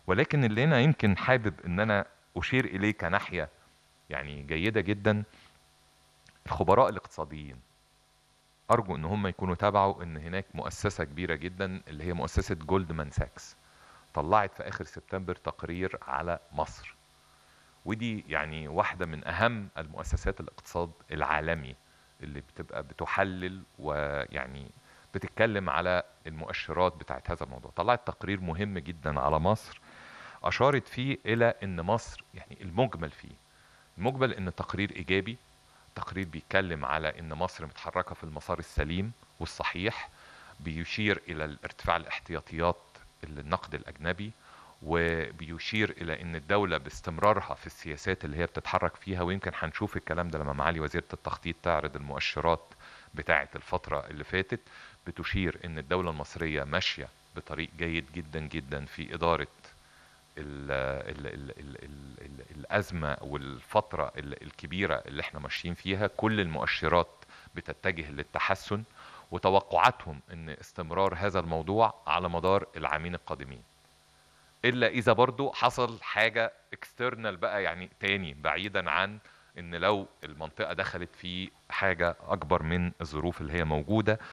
ولكن اللي انا يمكن حابب ان انا اشير اليه كناحيه يعني جيده جدا الخبراء الاقتصاديين ارجو ان هم يكونوا تابعوا ان هناك مؤسسه كبيره جدا اللي هي مؤسسه جولدمان ساكس طلعت في اخر سبتمبر تقرير على مصر ودي يعني واحده من اهم المؤسسات الاقتصاد العالمي اللي بتبقى بتحلل ويعني بتتكلم على المؤشرات بتاعت هذا الموضوع طلعت تقرير مهم جدا على مصر اشارت فيه الى ان مصر يعني المجمل فيه المجمل ان التقرير ايجابي تقرير بيتكلم على ان مصر متحركه في المسار السليم والصحيح بيشير الى ارتفاع الاحتياطيات النقد الاجنبي وبيشير الى ان الدوله باستمرارها في السياسات اللي هي بتتحرك فيها ويمكن هنشوف الكلام ده لما معالي وزيره التخطيط تعرض المؤشرات بتاعه الفتره اللي فاتت بتشير ان الدوله المصريه ماشيه بطريق جيد جدا جدا في اداره ال ال ال ال ال ال الازمه والفتره ال- الكبيره اللي احنا ماشيين فيها كل المؤشرات بتتجه للتحسن وتوقعاتهم ان استمرار هذا الموضوع على مدار العامين القادمين الا اذا برضو حصل حاجه اكسترنال بقى يعني تاني بعيدا عن ان لو المنطقه دخلت في حاجه اكبر من الظروف اللي هي موجوده